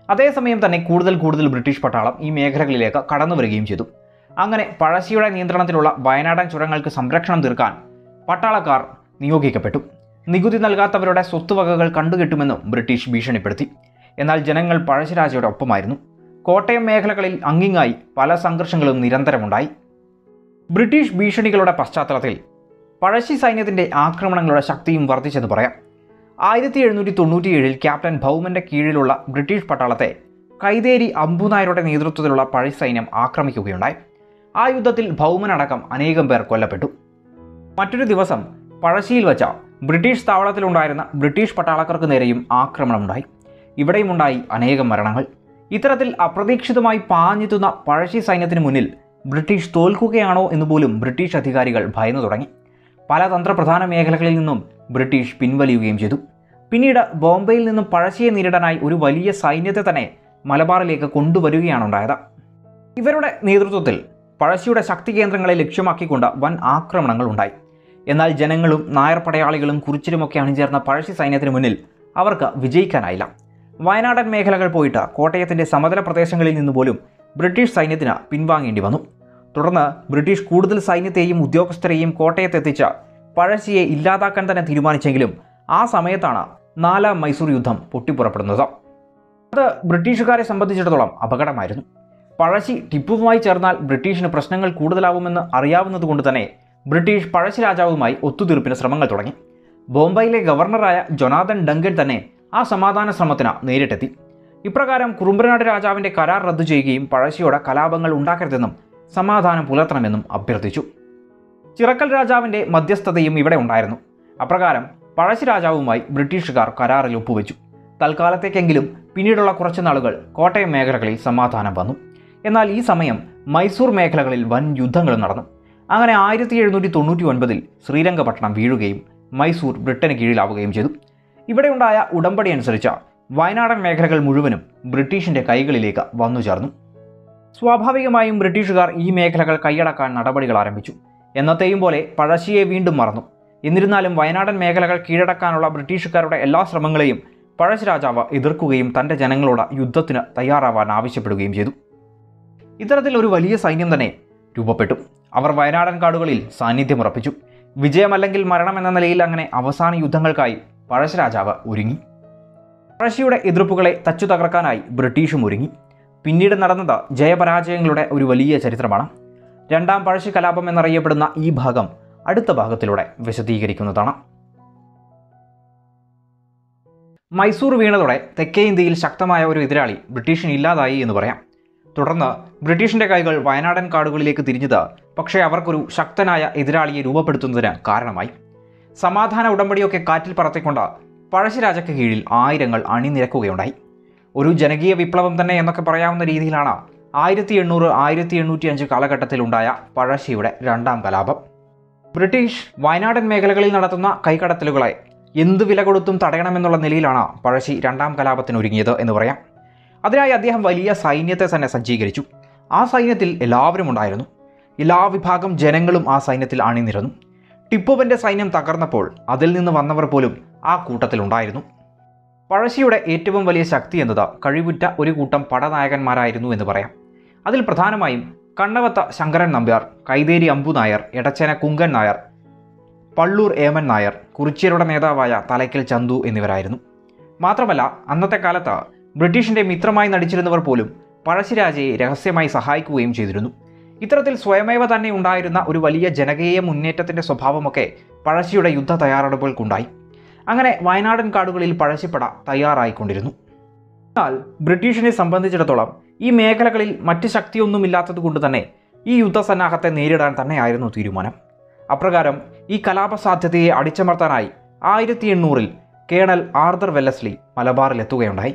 [SPEAKER 1] അതേസമയം തന്നെ കൂടുതൽ കൂടുതൽ ബ്രിട്ടീഷ് പട്ടാളം ഈ മേഖലകളിലേക്ക് കടന്നു വരികയും ചെയ്തു അങ്ങനെ പഴശ്ശിയുടെ നിയന്ത്രണത്തിലുള്ള വയനാടൻ ചുരങ്ങൾക്ക് സംരക്ഷണം തീർക്കാൻ പട്ടാളക്കാർ നിയോഗിക്കപ്പെട്ടു നികുതി നൽകാത്തവരുടെ സ്വത്തുവകകൾ കണ്ടുകെട്ടുമെന്നും ബ്രിട്ടീഷ് ഭീഷണിപ്പെടുത്തി എന്നാൽ ജനങ്ങൾ പഴശ്ശിരാജയുടെ ഒപ്പമായിരുന്നു കോട്ടയം മേഖലകളിൽ അങ്ങിങ്ങായി പല സംഘർഷങ്ങളും നിരന്തരമുണ്ടായി ബ്രിട്ടീഷ് ഭീഷണികളുടെ പശ്ചാത്തലത്തിൽ പഴശ്ശി സൈന്യത്തിൻ്റെ ആക്രമണങ്ങളുടെ ശക്തിയും വർദ്ധിച്ചെന്ന് പറയാം ആയിരത്തി എഴുന്നൂറ്റി തൊണ്ണൂറ്റിയേഴിൽ ക്യാപ്റ്റൻ ഭൗമന്റെ കീഴിലുള്ള ബ്രിട്ടീഷ് പട്ടാളത്തെ കൈതേരി അമ്പുനായരുടെ നേതൃത്വത്തിലുള്ള പഴശ്ശി സൈന്യം ആക്രമിക്കുകയുണ്ടായി ആ യുദ്ധത്തിൽ ഭൗമനടക്കം അനേകം പേർ കൊല്ലപ്പെട്ടു മറ്റൊരു ദിവസം പഴശ്ശിയിൽ വച്ച ബ്രിട്ടീഷ് താവളത്തിലുണ്ടായിരുന്ന ബ്രിട്ടീഷ് പട്ടാളക്കാർക്ക് നേരെയും ആക്രമണമുണ്ടായി ഇവിടെയുമുണ്ടായി അനേകം മരണങ്ങൾ ഇത്തരത്തിൽ അപ്രതീക്ഷിതമായി പാഞ്ഞെത്തുന്ന പഴശ്ശി സൈന്യത്തിന് മുന്നിൽ ബ്രിട്ടീഷ് തോൽക്കുകയാണോ എന്ന് പോലും ബ്രിട്ടീഷ് അധികാരികൾ ഭയന്നു തുടങ്ങി പല തന്ത്രപ്രധാന മേഖലകളിൽ നിന്നും ബ്രിട്ടീഷ് പിൻവലിയുകയും ചെയ്തു പിന്നീട് ബോംബെയിൽ നിന്നും പഴശ്ശിയെ നേരിടാനായി ഒരു വലിയ സൈന്യത്തെ തന്നെ മലബാറിലേക്ക് കൊണ്ടുവരികയാണ് ഉണ്ടായത് ഇവരുടെ നേതൃത്വത്തിൽ പഴശ്ശിയുടെ ശക്തി കേന്ദ്രങ്ങളെ ലക്ഷ്യമാക്കിക്കൊണ്ട് വൻ ആക്രമണങ്ങൾ ഉണ്ടായി എന്നാൽ ജനങ്ങളും നായർ പടയാളികളും കുറിച്ചിലുമൊക്കെ അണിചേർന്ന പഴശ്ശി സൈന്യത്തിന് മുന്നിൽ അവർക്ക് വിജയിക്കാനായില്ല വയനാടൻ മേഖലകൾ പോയിട്ട് കോട്ടയത്തിൻ്റെ സമതല പ്രദേശങ്ങളിൽ നിന്ന് പോലും ബ്രിട്ടീഷ് സൈന്യത്തിന് പിൻവാങ്ങേണ്ടി വന്നു തുടർന്ന് ബ്രിട്ടീഷ് കൂടുതൽ സൈന്യത്തെയും ഉദ്യോഗസ്ഥരെയും കോട്ടയത്തെത്തിച്ച് പഴശ്ശിയെ ഇല്ലാതാക്കാൻ തന്നെ തീരുമാനിച്ചെങ്കിലും ആ സമയത്താണ് നാലാം മൈസൂർ യുദ്ധം പൊട്ടിപ്പുറപ്പെടുന്നത് അത് ബ്രിട്ടീഷുകാരെ സംബന്ധിച്ചിടത്തോളം അപകടമായിരുന്നു പഴശ്ശി ടിപ്പുവുമായി ചേർന്നാൽ ബ്രിട്ടീഷിന് പ്രശ്നങ്ങൾ കൂടുതലാവുമെന്ന് അറിയാവുന്നതുകൊണ്ട് തന്നെ ബ്രിട്ടീഷ് പഴശ്ശി രാജാവുമായി ഒത്തുതീർപ്പിന് ശ്രമങ്ങൾ തുടങ്ങി ബോംബെയിലെ ഗവർണറായ ജൊനാഥൻ ഡങ്കൻ തന്നെ ആ സമാധാന ശ്രമത്തിന് നേരിട്ടെത്തി ഇപ്രകാരം കുറുമ്പനാട് രാജാവിൻ്റെ കരാർ റദ്ദു ചെയ്യുകയും പഴശ്ശിയോട് കലാപങ്ങൾ ഉണ്ടാക്കരുതെന്നും സമാധാനം പുലർത്തണമെന്നും അഭ്യർത്ഥിച്ചു ചിറക്കൽ രാജാവിൻ്റെ മധ്യസ്ഥതയും ഇവിടെ ഉണ്ടായിരുന്നു അപ്രകാരം പഴശ്ശി രാജാവുമായി ബ്രിട്ടീഷുകാർ കരാറിൽ ഒപ്പുവെച്ചു തൽക്കാലത്തേക്കെങ്കിലും പിന്നീടുള്ള കുറച്ച് നാളുകൾ കോട്ടയം മേഖലകളിൽ സമാധാനം വന്നു എന്നാൽ ഈ സമയം മൈസൂർ മേഖലകളിൽ വൻ യുദ്ധങ്ങൾ നടന്നു അങ്ങനെ ആയിരത്തി എഴുന്നൂറ്റി തൊണ്ണൂറ്റി ഒൻപതിൽ ശ്രീരംഗപട്ടണം വീഴുകയും മൈസൂർ ബ്രിട്ടന് കീഴിലാവുകയും ചെയ്തു ഇവിടെയുണ്ടായ ഉടമ്പടി അനുസരിച്ച് വയനാടൻ മേഖലകൾ മുഴുവനും ബ്രിട്ടീഷിൻ്റെ കൈകളിലേക്ക് വന്നു ചേർന്നു സ്വാഭാവികമായും ബ്രിട്ടീഷുകാർ ഈ മേഖലകൾ കൈയടക്കാൻ നടപടികൾ ആരംഭിച്ചു എന്നത്തെയും പോലെ പഴശ്ശിയെ വീണ്ടും മറന്നു എന്നിരുന്നാലും വയനാടൻ മേഖലകൾ കീഴടക്കാനുള്ള ബ്രിട്ടീഷുകാരുടെ എല്ലാ ശ്രമങ്ങളെയും പഴശ്ശി രാജാവ് എതിർക്കുകയും തൻ്റെ ജനങ്ങളോട് യുദ്ധത്തിന് തയ്യാറാവാൻ ആവശ്യപ്പെടുകയും ചെയ്തു ഇത്തരത്തിൽ ഒരു വലിയ സൈന്യം തന്നെ രൂപപ്പെട്ടു അവർ വയനാടൻ കാടുകളിൽ സാന്നിധ്യമുറപ്പിച്ചു വിജയമല്ലെങ്കിൽ മരണം എന്ന നിലയിൽ അങ്ങനെ അവസാന യുദ്ധങ്ങൾക്കായി പഴശ്ശി രാജാവ് ഒരുങ്ങി പഴശ്ശിയുടെ എതിർപ്പുകളെ തച്ചു തകർക്കാനായി ബ്രിട്ടീഷും ഒരുങ്ങി പിന്നീട് നടന്നത് ജയപരാജയങ്ങളുടെ ഒരു വലിയ ചരിത്രമാണ് രണ്ടാം പഴശ്ശി കലാപം എന്നറിയപ്പെടുന്ന ഈ ഭാഗം അടുത്ത ഭാഗത്തിലൂടെ വിശദീകരിക്കുന്നതാണ് മൈസൂർ വീണതോടെ തെക്കേ ഇന്ത്യയിൽ ശക്തമായ ഒരു എതിരാളി ബ്രിട്ടീഷിന് ഇല്ലാതായി എന്ന് പറയാം തുടർന്ന് ബ്രിട്ടീഷിന്റെ കൈകൾ വയനാടൻ കാടുകളിലേക്ക് തിരിഞ്ഞത് പക്ഷേ അവർക്കൊരു ശക്തനായ എതിരാളിയെ രൂപപ്പെടുത്തുന്നതിന് കാരണമായി സമാധാന ഉടമ്പടിയൊക്കെ കാറ്റിൽ പറത്തിക്കൊണ്ട് പഴശ്ശിരാജയ്ക്ക് കീഴിൽ ആയിരങ്ങൾ അണിനിരക്കുകയുണ്ടായി ഒരു ജനകീയ വിപ്ലവം തന്നെ എന്നൊക്കെ പറയാവുന്ന രീതിയിലാണ് ആയിരത്തി എണ്ണൂറ് ആയിരത്തി എണ്ണൂറ്റി അഞ്ച് കാലഘട്ടത്തിലുണ്ടായ പഴശ്ശിയുടെ രണ്ടാം കലാപം ബ്രിട്ടീഷ് വയനാടൻ മേഖലകളിൽ നടത്തുന്ന കൈകടത്തലുകളെ എന്ത് വില കൊടുത്തും തടയണമെന്നുള്ള നിലയിലാണ് പഴശ്ശി രണ്ടാം കലാപത്തിന് ഒരുങ്ങിയത് എന്ന് പറയാം അതിനായി അദ്ദേഹം വലിയ സൈന്യത്തെ തന്നെ സജ്ജീകരിച്ചു ആ സൈന്യത്തിൽ എല്ലാവരും ഉണ്ടായിരുന്നു എല്ലാ വിഭാഗം ജനങ്ങളും ആ സൈന്യത്തിൽ അണിനിരന്നു ടിപ്പുവിൻ്റെ സൈന്യം തകർന്നപ്പോൾ അതിൽ നിന്ന് വന്നവർ പോലും ആ കൂട്ടത്തിലുണ്ടായിരുന്നു പഴശ്ശിയുടെ ഏറ്റവും വലിയ ശക്തി എന്നത് കഴിവുറ്റ ഒരു കൂട്ടം പടനായകന്മാരായിരുന്നു എന്ന് പറയാം അതിൽ പ്രധാനമായും കണ്ണവത്ത ശങ്കരൻ നമ്പ്യാർ കൈതേരി അമ്പു നായർ എടച്ചേന കുങ്കൻ നായർ പള്ളൂർ ഏമൻ നായർ കുറിച്യരുടെ നേതാവായ തലയ്ക്കൽ ചന്തു എന്നിവരായിരുന്നു മാത്രമല്ല അന്നത്തെ കാലത്ത് ബ്രിട്ടീഷിന്റെ മിത്രമായി നടിച്ചിരുന്നവർ പോലും പഴശ്ശിരാജയെ രഹസ്യമായി സഹായിക്കുകയും ചെയ്തിരുന്നു ഇത്തരത്തിൽ സ്വയമേവ തന്നെ ഉണ്ടായിരുന്ന ഒരു വലിയ ജനകീയ മുന്നേറ്റത്തിന്റെ സ്വഭാവമൊക്കെ പഴശ്ശിയുടെ യുദ്ധ തയ്യാറെടുപ്പുകൾക്കുണ്ടായി അങ്ങനെ വയനാടൻ കാടുകളിൽ പഴശ്ശിപ്പട തയ്യാറായിക്കൊണ്ടിരുന്നു എന്നാൽ ബ്രിട്ടീഷിനെ സംബന്ധിച്ചിടത്തോളം ഈ മേഖലകളിൽ മറ്റ് ശക്തിയൊന്നുമില്ലാത്തത് കൊണ്ട് തന്നെ ഈ യുദ്ധസന്നാഹത്തെ നേരിടാൻ തന്നെയായിരുന്നു തീരുമാനം അപ്രകാരം ഈ കലാപ സാധ്യതയെ അടിച്ചമർത്താനായി ആയിരത്തി എണ്ണൂറിൽ കേണൽ ആർദർ വെല്ലസ്ലി മലബാറിലെത്തുകയുണ്ടായി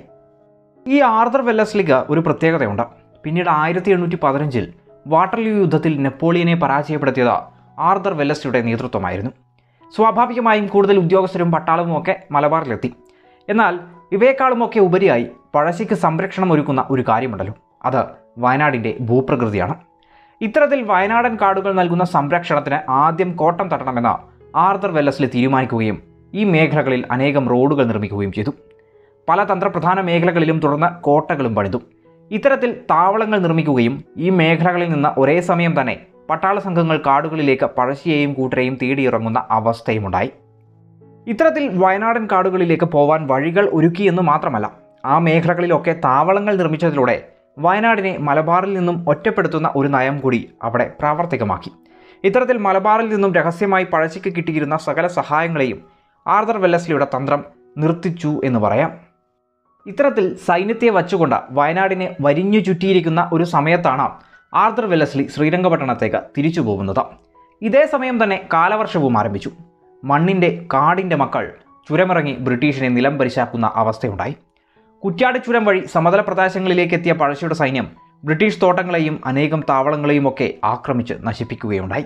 [SPEAKER 1] ഈ ആർദർ വെല്ലസ്ലിക്ക് ഒരു പ്രത്യേകതയുണ്ട് പിന്നീട് ആയിരത്തി എണ്ണൂറ്റി പതിനഞ്ചിൽ വാട്ടർലൂ യുദ്ധത്തിൽ നെപ്പോളിയനെ പരാജയപ്പെടുത്തിയത് ആർദർ വെല്ലസ്ലിയുടെ നേതൃത്വമായിരുന്നു സ്വാഭാവികമായും കൂടുതൽ ഉദ്യോഗസ്ഥരും പട്ടാളവും ഒക്കെ മലബാറിലെത്തി എന്നാൽ ഇവയെക്കാളുമൊക്കെ ഉപരിയായി പഴശ്ശിക്ക് സംരക്ഷണം ഒരുക്കുന്ന ഒരു കാര്യമുണ്ടല്ലോ അത് വയനാടിൻ്റെ ഭൂപ്രകൃതിയാണ് ഇത്തരത്തിൽ വയനാടൻ കാടുകൾ നൽകുന്ന സംരക്ഷണത്തിന് ആദ്യം കോട്ടം തട്ടണമെന്ന് ആർദർ വെല്ലസ്ലി തീരുമാനിക്കുകയും ഈ മേഖലകളിൽ അനേകം റോഡുകൾ നിർമ്മിക്കുകയും ചെയ്തു പല തന്ത്രപ്രധാന മേഖലകളിലും തുടർന്ന് കോട്ടകളും പണിതു ഇത്തരത്തിൽ താവളങ്ങൾ നിർമ്മിക്കുകയും ഈ മേഖലകളിൽ നിന്ന് ഒരേ സമയം തന്നെ പട്ടാള സംഘങ്ങൾ കാടുകളിലേക്ക് പഴശ്ശിയെയും കൂട്ടരെയും തേടിയിറങ്ങുന്ന അവസ്ഥയുമുണ്ടായി ഇത്തരത്തിൽ വയനാടൻ കാടുകളിലേക്ക് പോവാൻ വഴികൾ ഒരുക്കിയെന്ന് മാത്രമല്ല ആ മേഖലകളിലൊക്കെ താവളങ്ങൾ നിർമ്മിച്ചതിലൂടെ വയനാടിനെ മലബാറിൽ നിന്നും ഒറ്റപ്പെടുത്തുന്ന ഒരു നയം കൂടി അവിടെ പ്രാവർത്തികമാക്കി ഇത്തരത്തിൽ മലബാറിൽ നിന്നും രഹസ്യമായി പഴശ്ശിക്ക് കിട്ടിയിരുന്ന സകല സഹായങ്ങളെയും ആർദർ വെല്ലസ്ലിയുടെ തന്ത്രം നിർത്തിച്ചു എന്ന് പറയാം ഇത്തരത്തിൽ സൈന്യത്തെ വച്ചുകൊണ്ട് വയനാടിനെ വരിഞ്ഞു ചുറ്റിയിരിക്കുന്ന ഒരു സമയത്താണ് ആർദർ വെല്ലസ്ലി ശ്രീരംഗപട്ടണത്തേക്ക് തിരിച്ചു പോകുന്നത് ഇതേ സമയം തന്നെ കാലവർഷവും ആരംഭിച്ചു മണ്ണിൻ്റെ കാടിൻ്റെ മക്കൾ ചുരമിറങ്ങി ബ്രിട്ടീഷിനെ നിലം പരിശാക്കുന്ന അവസ്ഥയുണ്ടായി കുറ്റ്യാടി ചുരം വഴി സമതല പ്രദേശങ്ങളിലേക്ക് എത്തിയ പഴശ്ശിയുടെ സൈന്യം ബ്രിട്ടീഷ് തോട്ടങ്ങളെയും അനേകം താവളങ്ങളെയും ഒക്കെ ആക്രമിച്ച് നശിപ്പിക്കുകയുണ്ടായി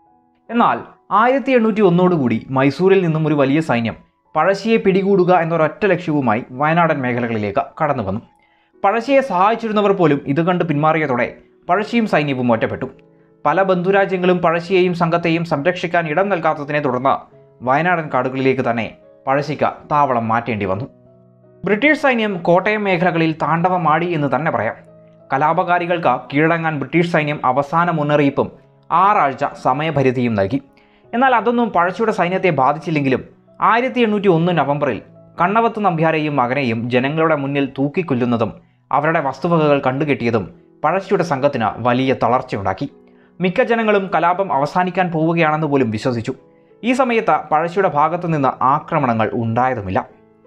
[SPEAKER 1] എന്നാൽ ആയിരത്തി എണ്ണൂറ്റി ഒന്നോടുകൂടി മൈസൂരിൽ നിന്നും ഒരു വലിയ സൈന്യം പഴശ്ശിയെ പിടികൂടുക എന്നൊരൊറ്റ ലക്ഷ്യവുമായി വയനാടൻ മേഖലകളിലേക്ക് കടന്നു വന്നു പഴശ്ശിയെ സഹായിച്ചിരുന്നവർ പോലും ഇത് കണ്ട് പിന്മാറിയതോടെ പഴശ്ശിയും സൈന്യവും ഒറ്റപ്പെട്ടു പല ബന്ധുരാജ്യങ്ങളും പഴശ്ശിയെയും സംഘത്തെയും സംരക്ഷിക്കാൻ ഇടം നൽകാത്തതിനെ തുടർന്ന് വയനാടൻ കാടുകളിലേക്ക് തന്നെ പഴശ്ശിക്ക് താവളം മാറ്റേണ്ടി വന്നു ബ്രിട്ടീഷ് സൈന്യം കോട്ടയം മേഖലകളിൽ താണ്ഡവമാടി എന്ന് തന്നെ പറയാം കലാപകാരികൾക്ക് കീഴടങ്ങാൻ ബ്രിട്ടീഷ് സൈന്യം അവസാന മുന്നറിയിപ്പും ആറാഴ്ച സമയപരിധിയും നൽകി എന്നാൽ അതൊന്നും പഴശ്ശിയുടെ സൈന്യത്തെ ബാധിച്ചില്ലെങ്കിലും ആയിരത്തി എണ്ണൂറ്റി ഒന്ന് നവംബറിൽ കണ്ണവത്ത് നമ്പ്യാരെയും മകനെയും ജനങ്ങളുടെ മുന്നിൽ തൂക്കിക്കൊല്ലുന്നതും അവരുടെ വസ്തുവകകൾ കണ്ടുകെട്ടിയതും പഴശ്ശിയുടെ സംഘത്തിന് വലിയ തളർച്ചയുണ്ടാക്കി മിക്ക ജനങ്ങളും കലാപം അവസാനിക്കാൻ പോവുകയാണെന്ന് പോലും വിശ്വസിച്ചു ഈ സമയത്ത് പഴശ്ശിയുടെ ഭാഗത്തു നിന്ന് ആക്രമണങ്ങൾ ഉണ്ടായതുമില്ല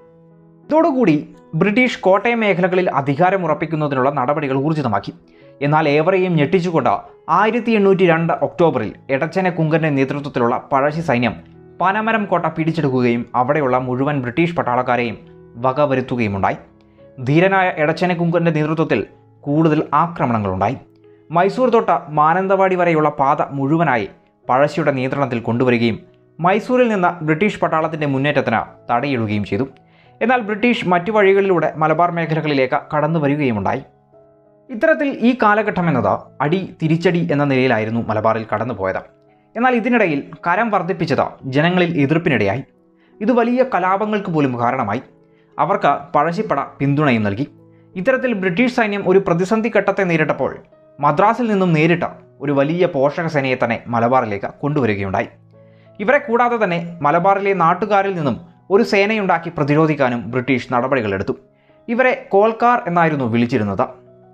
[SPEAKER 1] ഇതോടുകൂടി ബ്രിട്ടീഷ് കോട്ടയം മേഖലകളിൽ അധികാരമുറപ്പിക്കുന്നതിനുള്ള നടപടികൾ ഊർജിതമാക്കി എന്നാൽ ഏവരെയും ഞെട്ടിച്ചുകൊണ്ട് ആയിരത്തി എണ്ണൂറ്റി രണ്ട് ഒക്ടോബറിൽ എടച്ചന കുങ്കന്റെ നേതൃത്വത്തിലുള്ള പഴശ്ശി സൈന്യം പനമരം കോട്ട പിടിച്ചെടുക്കുകയും അവിടെയുള്ള മുഴുവൻ ബ്രിട്ടീഷ് പട്ടാളക്കാരെയും വകവരുത്തുകയുമുണ്ടായി ധീരനായ എടച്ചന കുങ്കന്റെ നേതൃത്വത്തിൽ കൂടുതൽ ആക്രമണങ്ങളുണ്ടായി മൈസൂർ തൊട്ട് മാനന്തവാടി വരെയുള്ള പാത മുഴുവനായി പഴശ്ശിയുടെ നിയന്ത്രണത്തിൽ കൊണ്ടുവരികയും മൈസൂരിൽ നിന്ന് ബ്രിട്ടീഷ് പട്ടാളത്തിന്റെ മുന്നേറ്റത്തിന് തടയിടുകയും ചെയ്തു എന്നാൽ ബ്രിട്ടീഷ് മറ്റു വഴികളിലൂടെ മലബാർ മേഖലകളിലേക്ക് കടന്നു വരികയുമുണ്ടായി ഇത്തരത്തിൽ ഈ കാലഘട്ടം എന്നത് അടി തിരിച്ചടി എന്ന നിലയിലായിരുന്നു മലബാറിൽ കടന്നുപോയത് എന്നാൽ ഇതിനിടയിൽ കരം വർദ്ധിപ്പിച്ചത് ജനങ്ങളിൽ എതിർപ്പിനിടയായി ഇത് വലിയ കലാപങ്ങൾക്ക് പോലും കാരണമായി അവർക്ക് പഴശ്ശിപ്പട പിന്തുണയും നൽകി ഇത്തരത്തിൽ ബ്രിട്ടീഷ് സൈന്യം ഒരു പ്രതിസന്ധി ഘട്ടത്തെ നേരിട്ടപ്പോൾ മദ്രാസിൽ നിന്നും നേരിട്ട് ഒരു വലിയ പോഷക സേനയെ തന്നെ മലബാറിലേക്ക് കൊണ്ടുവരികയുണ്ടായി ഇവരെ കൂടാതെ തന്നെ മലബാറിലെ നാട്ടുകാരിൽ നിന്നും ഒരു സേനയുണ്ടാക്കി പ്രതിരോധിക്കാനും ബ്രിട്ടീഷ് നടപടികളെടുത്തു ഇവരെ കോൽക്കാർ എന്നായിരുന്നു വിളിച്ചിരുന്നത്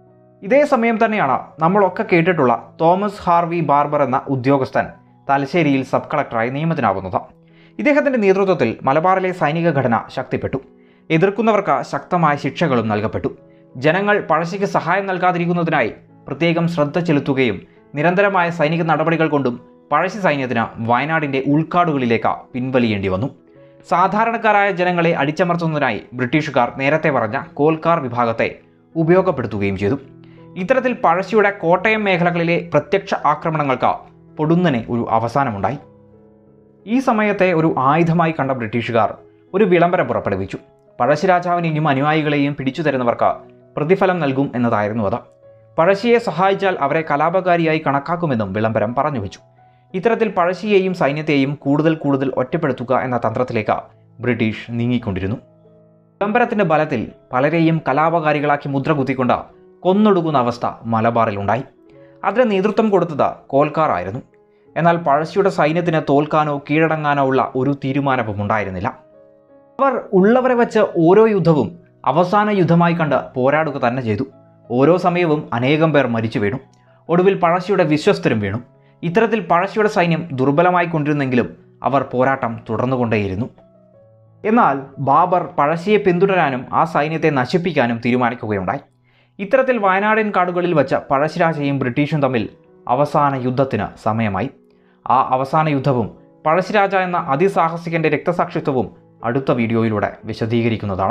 [SPEAKER 1] ഇതേ സമയം തന്നെയാണ് നമ്മളൊക്കെ കേട്ടിട്ടുള്ള തോമസ് ഹാർവി ബാർബർ എന്ന ഉദ്യോഗസ്ഥൻ തലശ്ശേരിയിൽ സബ് കളക്ടറായി നിയമത്തിനാവുന്നത് ഇദ്ദേഹത്തിൻ്റെ നേതൃത്വത്തിൽ മലബാറിലെ സൈനിക ഘടന ശക്തിപ്പെട്ടു എതിർക്കുന്നവർക്ക് ശക്തമായ ശിക്ഷകളും നൽകപ്പെട്ടു ജനങ്ങൾ പഴശ്ശിക്ക് സഹായം നൽകാതിരിക്കുന്നതിനായി പ്രത്യേകം ശ്രദ്ധ ചെലുത്തുകയും നിരന്തരമായ സൈനിക നടപടികൾ കൊണ്ടും പഴശ്ശി സൈന്യത്തിന് വയനാടിൻ്റെ ഉൾക്കാടുകളിലേക്ക് പിൻവലിയേണ്ടി വന്നു സാധാരണക്കാരായ ജനങ്ങളെ അടിച്ചമർത്തുന്നതിനായി ബ്രിട്ടീഷുകാർ നേരത്തെ പറഞ്ഞ കോൽക്കാർ വിഭാഗത്തെ ഉപയോഗപ്പെടുത്തുകയും ചെയ്തു ഇത്തരത്തിൽ പഴശ്ശിയുടെ കോട്ടയം മേഖലകളിലെ പ്രത്യക്ഷ ആക്രമണങ്ങൾക്ക് പൊടുന്നനെ ഒരു അവസാനമുണ്ടായി ഈ സമയത്തെ ഒരു ആയുധമായി കണ്ട ബ്രിട്ടീഷുകാർ ഒരു വിളംബരം പുറപ്പെടുവിച്ചു പഴശ്ശിരാജാവിനെയും അനുയായികളെയും പിടിച്ചു തരുന്നവർക്ക് പ്രതിഫലം നൽകും എന്നതായിരുന്നു അത് പഴശ്ശിയെ സഹായിച്ചാൽ അവരെ കലാപകാരിയായി കണക്കാക്കുമെന്നും വിളംബരം പറഞ്ഞു വെച്ചു ഇത്തരത്തിൽ പഴശ്ശിയെയും സൈന്യത്തെയും കൂടുതൽ കൂടുതൽ ഒറ്റപ്പെടുത്തുക എന്ന തന്ത്രത്തിലേക്ക് ബ്രിട്ടീഷ് നീങ്ങിക്കൊണ്ടിരുന്നു വിളംബരത്തിന്റെ ബലത്തിൽ പലരെയും കലാപകാരികളാക്കി മുദ്ര കുത്തിക്കൊണ്ട് കൊന്നൊടുക്കുന്ന അവസ്ഥ മലബാറിലുണ്ടായി അതിന് നേതൃത്വം കൊടുത്തത് കോൽക്കാർ ആയിരുന്നു എന്നാൽ പഴശ്ശിയുടെ സൈന്യത്തിന് തോൽക്കാനോ കീഴടങ്ങാനോ ഉള്ള ഒരു തീരുമാനവും ഉണ്ടായിരുന്നില്ല അവർ ഉള്ളവരെ വെച്ച് ഓരോ യുദ്ധവും അവസാന യുദ്ധമായി കണ്ട് പോരാടുക തന്നെ ചെയ്തു ഓരോ സമയവും അനേകം പേർ മരിച്ചു വീണു ഒടുവിൽ പഴശ്ശിയുടെ വിശ്വസ്തരും വീണു ഇത്തരത്തിൽ പഴശ്ശിയുടെ സൈന്യം ദുർബലമായി കൊണ്ടിരുന്നെങ്കിലും അവർ പോരാട്ടം തുടർന്നുകൊണ്ടേയിരുന്നു എന്നാൽ ബാബർ പഴശ്ശിയെ പിന്തുടരാനും ആ സൈന്യത്തെ നശിപ്പിക്കാനും തീരുമാനിക്കുകയുണ്ടായി ഇത്തരത്തിൽ വയനാടൻ കാടുകളിൽ വച്ച പഴശ്ശിരാജയും ബ്രിട്ടീഷും തമ്മിൽ അവസാന യുദ്ധത്തിന് സമയമായി ആ അവസാന യുദ്ധവും പഴശ്ശിരാജ എന്ന അതിസാഹസികന്റെ രക്തസാക്ഷിത്വവും അടുത്ത വീഡിയോയിലൂടെ വിശദീകരിക്കുന്നതാണ്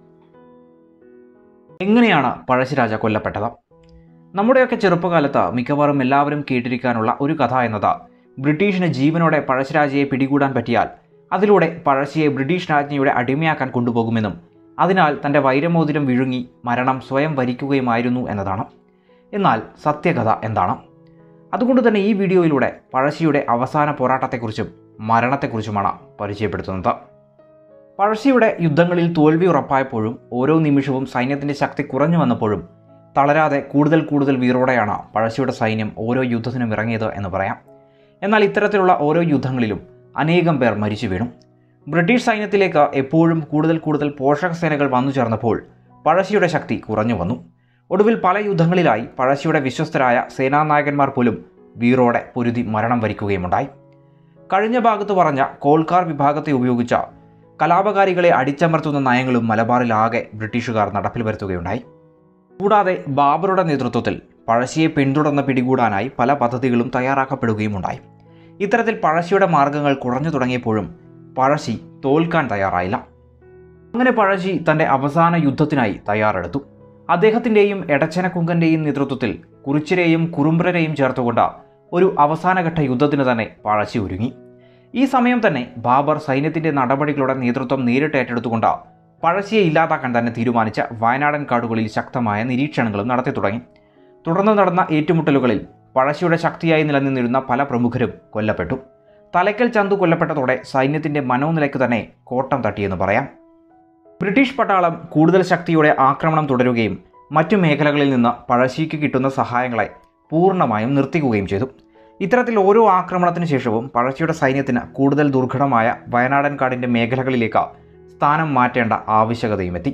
[SPEAKER 1] എങ്ങനെയാണ് പഴശ്ശിരാജ കൊല്ലപ്പെട്ടത് നമ്മുടെയൊക്കെ ചെറുപ്പകാലത്ത് മിക്കവാറും എല്ലാവരും കേട്ടിരിക്കാനുള്ള ഒരു കഥ എന്നത് ബ്രിട്ടീഷിന് ജീവനോടെ പഴശ്ശിരാജയെ പിടികൂടാൻ പറ്റിയാൽ അതിലൂടെ പഴശ്ശിയെ ബ്രിട്ടീഷ് രാജ്ഞിയുടെ അടിമയാക്കാൻ കൊണ്ടുപോകുമെന്നും അതിനാൽ തൻ്റെ വൈരമോതിരം വിഴുങ്ങി മരണം സ്വയം വരിക്കുകയുമായിരുന്നു എന്നതാണ് എന്നാൽ സത്യകഥ എന്താണ് അതുകൊണ്ട് തന്നെ ഈ വീഡിയോയിലൂടെ പഴശ്ശിയുടെ അവസാന പോരാട്ടത്തെക്കുറിച്ചും മരണത്തെക്കുറിച്ചുമാണ് പരിചയപ്പെടുത്തുന്നത് പഴശ്ശിയുടെ യുദ്ധങ്ങളിൽ തോൽവി ഉറപ്പായപ്പോഴും ഓരോ നിമിഷവും സൈന്യത്തിൻ്റെ ശക്തി കുറഞ്ഞു വന്നപ്പോഴും തളരാതെ കൂടുതൽ കൂടുതൽ വീറോടെയാണ് പഴശ്ശിയുടെ സൈന്യം ഓരോ യുദ്ധത്തിനും ഇറങ്ങിയത് എന്ന് പറയാം എന്നാൽ ഇത്തരത്തിലുള്ള ഓരോ യുദ്ധങ്ങളിലും അനേകം പേർ മരിച്ചു വീണു ബ്രിട്ടീഷ് സൈന്യത്തിലേക്ക് എപ്പോഴും കൂടുതൽ കൂടുതൽ പോഷക സേനകൾ വന്നു ചേർന്നപ്പോൾ പഴശ്ശിയുടെ ശക്തി കുറഞ്ഞു വന്നു ഒടുവിൽ പല യുദ്ധങ്ങളിലായി പഴശ്ശിയുടെ വിശ്വസ്തരായ സേനാനായകന്മാർ പോലും വീറോടെ പൊരുതി മരണം വരിക്കുകയുമുണ്ടായി കഴിഞ്ഞ ഭാഗത്ത് പറഞ്ഞ കോൾക്കാർ വിഭാഗത്തെ ഉപയോഗിച്ച കലാപകാരികളെ അടിച്ചമർത്തുന്ന നയങ്ങളും മലബാറിലാകെ ബ്രിട്ടീഷുകാർ നടപ്പിൽ വരുത്തുകയുണ്ടായി കൂടാതെ ബാബറുടെ നേതൃത്വത്തിൽ പഴശ്ശിയെ പിന്തുടർന്ന് പിടികൂടാനായി പല പദ്ധതികളും തയ്യാറാക്കപ്പെടുകയുമുണ്ടായി ഇത്തരത്തിൽ പഴശ്ശിയുടെ മാർഗങ്ങൾ കുറഞ്ഞു തുടങ്ങിയപ്പോഴും പഴശ്ശി തോൽക്കാൻ തയ്യാറായില്ല അങ്ങനെ പഴശ്ശി തൻ്റെ അവസാന യുദ്ധത്തിനായി തയ്യാറെടുത്തു അദ്ദേഹത്തിൻ്റെയും എടച്ചനക്കുങ്കൻ്റെയും നേതൃത്വത്തിൽ കുറിച്ചിരെയും കുറുമ്പ്രരെയും ചേർത്തുകൊണ്ട് ഒരു അവസാനഘട്ട യുദ്ധത്തിന് തന്നെ പഴശ്ശി ഒരുങ്ങി ഈ സമയം തന്നെ ബാബർ സൈന്യത്തിൻ്റെ നടപടികളുടെ നേതൃത്വം നേരിട്ട് ഏറ്റെടുത്തുകൊണ്ട് പഴശ്ശിയെ ഇല്ലാതാക്കാൻ തന്നെ തീരുമാനിച്ച വയനാടൻ കാടുകളിൽ ശക്തമായ നിരീക്ഷണങ്ങളും നടത്തി തുടങ്ങി തുടർന്ന് നടന്ന ഏറ്റുമുട്ടലുകളിൽ പഴശ്ശിയുടെ ശക്തിയായി നിലനിന്നിരുന്ന പല പ്രമുഖരും കൊല്ലപ്പെട്ടു തലയ്ക്കൽ ചന്തു കൊല്ലപ്പെട്ടതോടെ സൈന്യത്തിൻ്റെ മനോനിലയ്ക്ക് തന്നെ കോട്ടം തട്ടിയെന്ന് പറയാം ബ്രിട്ടീഷ് പട്ടാളം കൂടുതൽ ശക്തിയോടെ ആക്രമണം തുടരുകയും മറ്റു മേഖലകളിൽ നിന്ന് പഴശ്ശിക്ക് കിട്ടുന്ന സഹായങ്ങളെ പൂർണ്ണമായും നിർത്തിക്കുകയും ചെയ്തു ഇത്തരത്തിൽ ഓരോ ആക്രമണത്തിന് ശേഷവും പഴശ്ശിയുടെ സൈന്യത്തിന് കൂടുതൽ ദുർഘടമായ വയനാടൻ കാടിൻ്റെ മേഖലകളിലേക്ക് സ്ഥാനം മാറ്റേണ്ട ആവശ്യകതയും എത്തി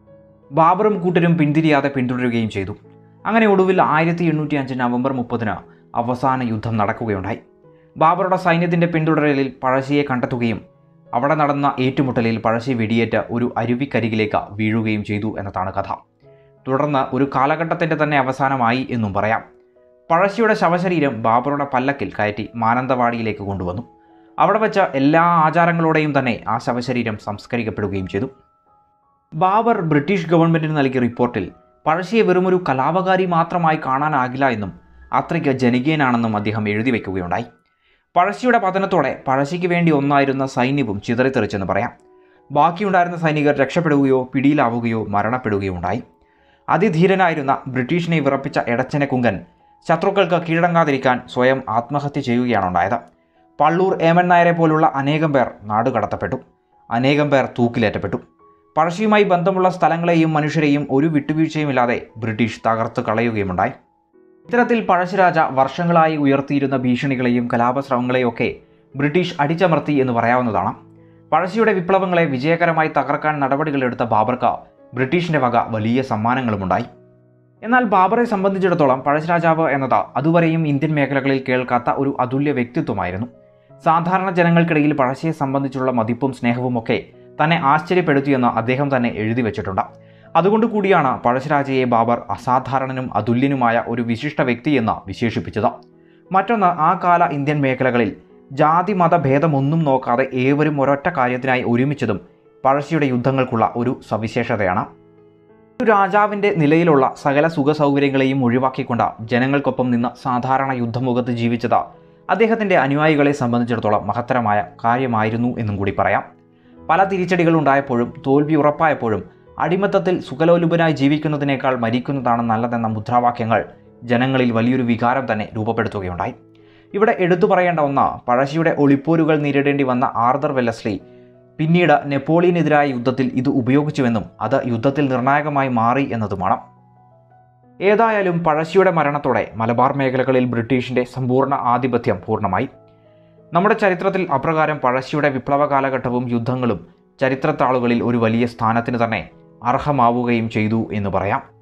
[SPEAKER 1] ബാബറും കൂട്ടരും പിന്തിരിയാതെ പിന്തുടരുകയും ചെയ്തു അങ്ങനെ ഒടുവിൽ ആയിരത്തി എണ്ണൂറ്റി അഞ്ച് നവംബർ മുപ്പതിന് അവസാന യുദ്ധം നടക്കുകയുണ്ടായി ബാബറുടെ സൈന്യത്തിൻ്റെ പിന്തുടരലിൽ പഴശ്ശിയെ കണ്ടെത്തുകയും അവിടെ നടന്ന ഏറ്റുമുട്ടലിൽ പഴശ്ശി വെടിയേറ്റ് ഒരു അരുവിക്കരികിലേക്ക് വീഴുകയും ചെയ്തു എന്നതാണ് കഥ തുടർന്ന് ഒരു കാലഘട്ടത്തിൻ്റെ തന്നെ അവസാനമായി എന്നും പറയാം പഴശ്ശിയുടെ ശവശരീരം ബാബറുടെ പല്ലക്കിൽ കയറ്റി മാനന്തവാടിയിലേക്ക് കൊണ്ടുവന്നു അവിടെ വെച്ച എല്ലാ ആചാരങ്ങളോടെയും തന്നെ ആ ശവശരീരം സംസ്കരിക്കപ്പെടുകയും ചെയ്തു ബാബർ ബ്രിട്ടീഷ് ഗവൺമെൻറ്റിന് നൽകിയ റിപ്പോർട്ടിൽ പഴശ്ശിയെ വെറുമൊരു കലാപകാരി മാത്രമായി കാണാനാകില്ല എന്നും അത്രയ്ക്ക് ജനകീയനാണെന്നും അദ്ദേഹം എഴുതി വയ്ക്കുകയുണ്ടായി പഴശ്ശിയുടെ പതനത്തോടെ പഴശ്ശിക്ക് വേണ്ടി ഒന്നായിരുന്ന സൈന്യവും ചിതറിത്തെറിച്ചെന്ന് പറയാം ബാക്കിയുണ്ടായിരുന്ന സൈനികർ രക്ഷപ്പെടുകയോ പിടിയിലാവുകയോ മരണപ്പെടുകയോ ഉണ്ടായി അതിധീരനായിരുന്ന ബ്രിട്ടീഷിനെ വിറപ്പിച്ച എടച്ചനെ കുങ്കൻ ശത്രുക്കൾക്ക് കീഴടങ്ങാതിരിക്കാൻ സ്വയം ആത്മഹത്യ ചെയ്യുകയാണ് ഉണ്ടായത് പള്ളൂർ ഏമൻ നായരെ പോലുള്ള അനേകം പേർ നാടുകടത്തപ്പെട്ടു അനേകം പേർ തൂക്കിലേറ്റപ്പെട്ടു പഴശ്ശിയുമായി ബന്ധമുള്ള സ്ഥലങ്ങളെയും മനുഷ്യരെയും ഒരു വിട്ടുവീഴ്ചയുമില്ലാതെ ബ്രിട്ടീഷ് തകർത്ത് കളയുകയുമുണ്ടായി ഇത്തരത്തിൽ പഴശ്ശിരാജ വർഷങ്ങളായി ഉയർത്തിയിരുന്ന ഭീഷണികളെയും കലാപശ്രമങ്ങളെയും ഒക്കെ ബ്രിട്ടീഷ് അടിച്ചമർത്തി എന്ന് പറയാവുന്നതാണ് പഴശ്ശിയുടെ വിപ്ലവങ്ങളെ വിജയകരമായി തകർക്കാൻ നടപടികളെടുത്ത ബാബർക്ക് ബ്രിട്ടീഷിന്റെ വക വലിയ സമ്മാനങ്ങളുമുണ്ടായി എന്നാൽ ബാബറെ സംബന്ധിച്ചിടത്തോളം പഴശ്ശിരാജാവ് എന്നത് അതുവരെയും ഇന്ത്യൻ മേഖലകളിൽ കേൾക്കാത്ത ഒരു അതുല്യ വ്യക്തിത്വമായിരുന്നു സാധാരണ ജനങ്ങൾക്കിടയിൽ പഴശ്ശിയെ സംബന്ധിച്ചുള്ള മതിപ്പും സ്നേഹവും ഒക്കെ തന്നെ ആശ്ചര്യപ്പെടുത്തിയെന്ന് അദ്ദേഹം തന്നെ എഴുതി വെച്ചിട്ടുണ്ട് അതുകൊണ്ട് കൂടിയാണ് പഴശ്ശിരാജയെ ബാബർ അസാധാരണനും അതുല്യനുമായ ഒരു വിശിഷ്ട വ്യക്തിയെന്ന് വിശേഷിപ്പിച്ചത് മറ്റൊന്ന് ആ കാല ഇന്ത്യൻ മേഖലകളിൽ ജാതി മത ഭേദമൊന്നും നോക്കാതെ ഏവരും ഒരൊറ്റ കാര്യത്തിനായി ഒരുമിച്ചതും പഴശ്ശിയുടെ യുദ്ധങ്ങൾക്കുള്ള ഒരു സവിശേഷതയാണ് ഒരു രാജാവിൻ്റെ നിലയിലുള്ള സകല സുഖ സൗകര്യങ്ങളെയും ഒഴിവാക്കിക്കൊണ്ട് ജനങ്ങൾക്കൊപ്പം നിന്ന് സാധാരണ യുദ്ധമുഖത്ത് ജീവിച്ചത് അദ്ദേഹത്തിൻ്റെ അനുയായികളെ സംബന്ധിച്ചിടത്തോളം മഹത്തരമായ കാര്യമായിരുന്നു എന്നും കൂടി പറയാം പല തിരിച്ചടികൾ ഉണ്ടായപ്പോഴും തോൽവി ഉറപ്പായപ്പോഴും അടിമത്തത്തിൽ സുഖലോലുപനായി ജീവിക്കുന്നതിനേക്കാൾ മരിക്കുന്നതാണ് നല്ലതെന്ന മുദ്രാവാക്യങ്ങൾ ജനങ്ങളിൽ വലിയൊരു വികാരം തന്നെ രൂപപ്പെടുത്തുകയുണ്ടായി ഇവിടെ എടുത്തു പറയേണ്ട ഒന്ന് പഴശ്ശിയുടെ ഒളിപ്പോരുകൾ നേരിടേണ്ടി വന്ന ആർദർ വെല്ലസ്ലി പിന്നീട് നെപ്പോളിയനെതിരായ യുദ്ധത്തിൽ ഇത് ഉപയോഗിച്ചുവെന്നും അത് യുദ്ധത്തിൽ നിർണായകമായി മാറി എന്നതുമാണ് ഏതായാലും പഴശ്ശിയുടെ മരണത്തോടെ മലബാർ മേഖലകളിൽ ബ്രിട്ടീഷിന്റെ സമ്പൂർണ്ണ ആധിപത്യം പൂർണ്ണമായി നമ്മുടെ ചരിത്രത്തിൽ അപ്രകാരം പഴശ്ശിയുടെ വിപ്ലവ കാലഘട്ടവും യുദ്ധങ്ങളും ചരിത്രത്താളുകളിൽ ഒരു വലിയ സ്ഥാനത്തിന് തന്നെ അർഹമാവുകയും ചെയ്തു എന്ന് പറയാം